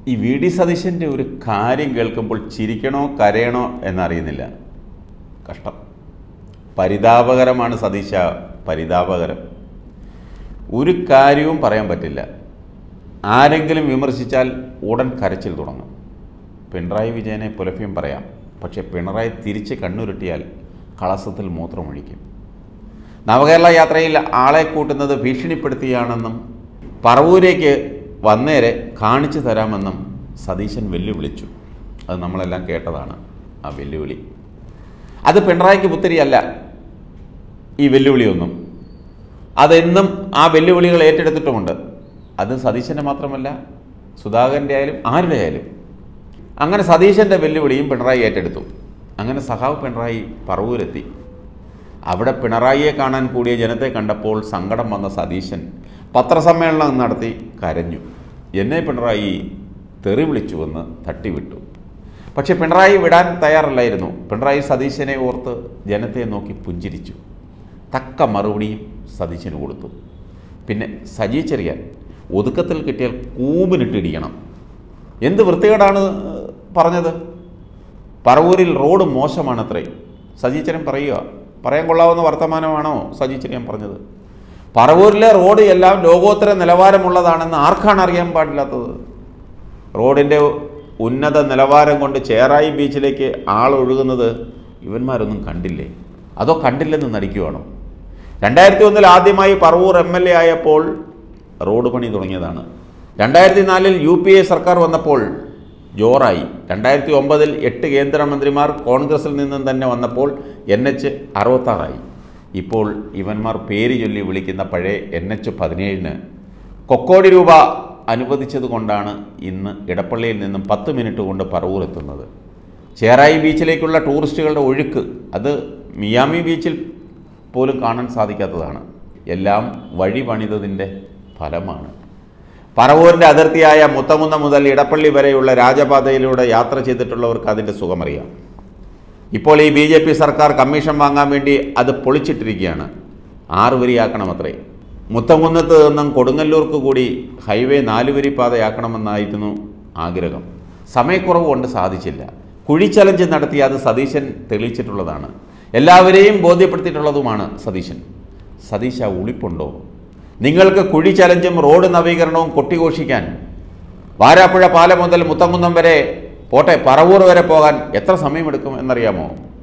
ഈ V D സതീശൻ്റെ ഒരു കാര്യം കേൾക്കുമ്പോൾ ചിരിക്കണോ കരയണോ എന്നറിയുന്നില്ല കഷ്ടം പരിതാപകരമാണ് സതീശ പരിതാപകരം ഒരു കാര്യവും പറയാൻ പറ്റില്ല ആരെങ്കിലും വിമർശിച്ചാൽ ഉടൻ കരച്ചിൽ തുടങ്ങും പിണറായി വിജയനെ പുലഭ്യം പറയാം പക്ഷേ പിണറായി തിരിച്ച് കണ്ണുരുട്ടിയാൽ കളസത്തിൽ മൂത്രമൊഴിക്കും നവകേരള യാത്രയിൽ ആളെ കൂട്ടുന്നത് ഭീഷണിപ്പെടുത്തിയാണെന്നും പറവൂരേക്ക് വന്നേരെ കാണിച്ചു തരാമെന്നും സതീശൻ വെല്ലുവിളിച്ചു അത് നമ്മളെല്ലാം കേട്ടതാണ് ആ വെല്ലുവിളി അത് പിണറായിക്ക് പുത്തിരിയല്ല ഈ വെല്ലുവിളിയൊന്നും അതെന്നും ആ വെല്ലുവിളികൾ ഏറ്റെടുത്തിട്ടുമുണ്ട് അത് സതീശൻ്റെ മാത്രമല്ല സുധാകരൻ്റെ ആയാലും ആരുടെ ആയാലും അങ്ങനെ സതീശൻ്റെ വെല്ലുവിളിയും പിണറായി ഏറ്റെടുത്തു അങ്ങനെ സഖാവ് പിണറായി പറവൂരെത്തി അവിടെ പിണറായിയെ കാണാൻ കൂടിയ ജനത്തെ കണ്ടപ്പോൾ സങ്കടം വന്ന സതീശൻ പത്രസമ്മേളനം നടത്തി കരഞ്ഞു എന്നെ പിണറായി തെറി വിളിച്ചുവെന്ന് തട്ടിവിട്ടു പക്ഷെ പിണറായി വിടാൻ തയ്യാറല്ലായിരുന്നു പിണറായി സതീശനെ ഓർത്ത് ജനത്തെ നോക്കി പുഞ്ചിരിച്ചു തക്ക മറുപടിയും സതീശന് കൊടുത്തു പിന്നെ സജി ചെറിയാൻ ഒതുക്കത്തിൽ കിട്ടിയാൽ കൂമ്പിനിട്ടിടിക്കണം എന്ത് വൃത്തികേടാണ് പറഞ്ഞത് പറവൂരിൽ റോഡ് മോശമാണത്രേ സജീച്ചരൻ പറയുക പറയാൻ കൊള്ളാവുന്ന വർത്തമാനമാണോ സജീച്ചരൻ പറഞ്ഞത് പറവൂരിലെ റോഡ് എല്ലാം ലോകോത്തര നിലവാരമുള്ളതാണെന്ന് ആർക്കാണ് അറിയാൻ പാടില്ലാത്തത് റോഡിൻ്റെ ഉന്നത നിലവാരം കൊണ്ട് ചേറായി ബീച്ചിലേക്ക് ആളൊഴുകുന്നത് ഇവന്മാരൊന്നും കണ്ടില്ലേ അതോ കണ്ടില്ലെന്ന് നടിക്കുവാണോ രണ്ടായിരത്തി ഒന്നിൽ ആദ്യമായി പറവൂർ എം എൽ എ ആയപ്പോൾ റോഡ് പണി തുടങ്ങിയതാണ് രണ്ടായിരത്തി നാലിൽ യു പി എ സർക്കാർ വന്നപ്പോൾ ജോറായി രണ്ടായിരത്തി ഒമ്പതിൽ എട്ട് കേന്ദ്രമന്ത്രിമാർ കോൺഗ്രസിൽ നിന്നും തന്നെ വന്നപ്പോൾ എൻ എച്ച് അറുപത്താറായി ഇപ്പോൾ ഇവന്മാർ പേര് ചൊല്ലി വിളിക്കുന്ന പഴയ എൻ എച്ച് പതിനേഴിന് കൊക്കോടി രൂപ അനുവദിച്ചത് കൊണ്ടാണ് ഇന്ന് ഇടപ്പള്ളിയിൽ നിന്നും പത്ത് മിനിറ്റ് കൊണ്ട് പറവൂർ എത്തുന്നത് ചേറായി ബീച്ചിലേക്കുള്ള ടൂറിസ്റ്റുകളുടെ ഒഴുക്ക് അത് മിയാമി ബീച്ചിൽ പോലും കാണാൻ സാധിക്കാത്തതാണ് എല്ലാം വഴി പണിതതിൻ്റെ ഫലമാണ് പറവൂരിൻ്റെ അതിർത്തിയായ മുത്തമുന്ന മുതൽ ഇടപ്പള്ളി വരെയുള്ള രാജപാതയിലൂടെ യാത്ര ചെയ്തിട്ടുള്ളവർക്ക് അതിൻ്റെ സുഖമറിയാം ഇപ്പോൾ ഈ ബി ജെ പി സർക്കാർ കമ്മീഷൻ വാങ്ങാൻ വേണ്ടി അത് പൊളിച്ചിട്ടിരിക്കുകയാണ് ആറ് വരിയാക്കണമത്രേ മുത്തംകുന്നത്ത് നിന്നും കൊടുങ്ങല്ലൂർക്ക് കൂടി ഹൈവേ നാലുവരി പാതയാക്കണമെന്നായിരുന്നു ആഗ്രഹം സമയക്കുറവ് കൊണ്ട് സാധിച്ചില്ല കുഴി ചലഞ്ച് നടത്തി അത് സതീശൻ തെളിയിച്ചിട്ടുള്ളതാണ് എല്ലാവരെയും ബോധ്യപ്പെടുത്തിയിട്ടുള്ളതുമാണ് സതീശൻ സതീശ ഉളിപ്പുണ്ടോ നിങ്ങൾക്ക് കുഴി ചലഞ്ചും റോഡ് നവീകരണവും കൊട്ടിഘോഷിക്കാൻ വാരാപ്പുഴ പാലം മുതൽ മുത്തംകുന്നം വരെ പോട്ടെ പറവൂർ വരെ പോകാൻ എത്ര സമയമെടുക്കും എന്നറിയാമോ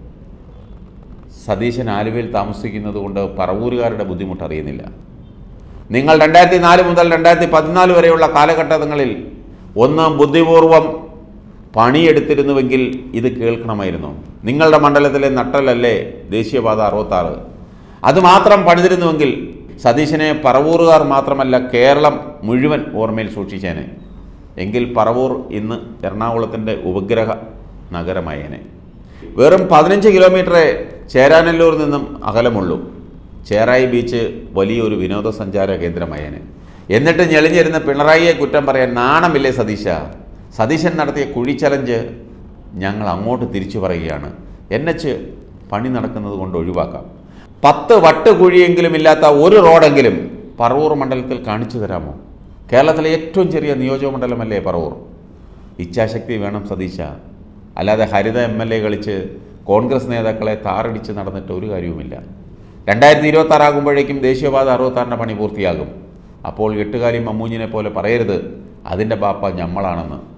സതീശൻ ആലുവയിൽ താമസിക്കുന്നത് കൊണ്ട് പറവൂരുകാരുടെ ബുദ്ധിമുട്ട് അറിയുന്നില്ല നിങ്ങൾ രണ്ടായിരത്തി നാല് മുതൽ രണ്ടായിരത്തി പതിനാല് വരെയുള്ള കാലഘട്ടങ്ങളിൽ ഒന്ന് ബുദ്ധിപൂർവം പണിയെടുത്തിരുന്നുവെങ്കിൽ ഇത് കേൾക്കണമായിരുന്നു നിങ്ങളുടെ മണ്ഡലത്തിലെ നട്ടലല്ലേ ദേശീയപാത അറുപത്താറ് അത് മാത്രം പണിതിരുന്നുവെങ്കിൽ സതീശനെ പറവൂറുകാർ മാത്രമല്ല കേരളം മുഴുവൻ ഓർമ്മയിൽ സൂക്ഷിച്ചേനെ എങ്കിൽ പറവൂർ ഇന്ന് എറണാകുളത്തിൻ്റെ ഉപഗ്രഹ നഗരമായേനെ വെറും പതിനഞ്ച് കിലോമീറ്ററേ ചേരാനല്ലൂരിൽ നിന്നും അകലമുള്ളൂ ചേറായി ബീച്ച് വലിയൊരു വിനോദസഞ്ചാര കേന്ദ്രമായേനെ എന്നിട്ട് ഞെളിഞ്ഞിരുന്ന പിണറായിയെ കുറ്റം പറയാൻ നാണമില്ലേ സതീശ സതീശൻ നടത്തിയ കുഴി ചലഞ്ച് ഞങ്ങൾ അങ്ങോട്ട് തിരിച്ചു പറയുകയാണ് എൻ എച്ച് പണി നടക്കുന്നത് കൊണ്ട് ഒഴിവാക്കാം പത്ത് വട്ട് കുഴിയെങ്കിലും ഇല്ലാത്ത ഒരു റോഡെങ്കിലും പറവൂർ മണ്ഡലത്തിൽ കാണിച്ചു തരാമോ കേരളത്തിലെ ഏറ്റവും ചെറിയ നിയോജകമണ്ഡലമല്ലേ പറവൂർ ഇച്ഛാശക്തി വേണം സതീശ അല്ലാതെ ഹരിത എം എൽ എ കളിച്ച് കോൺഗ്രസ് നേതാക്കളെ താറടിച്ച് നടന്നിട്ട് ഒരു കാര്യവുമില്ല രണ്ടായിരത്തി ഇരുപത്താറാകുമ്പോഴേക്കും ദേശീയപാത അറുപത്താറിൻ്റെ പണി പൂർത്തിയാകും അപ്പോൾ എട്ടുകാലി മമ്മൂഞ്ഞിനെ പോലെ പറയരുത് അതിൻ്റെ ബാപ്പ ഞമ്മളാണെന്ന്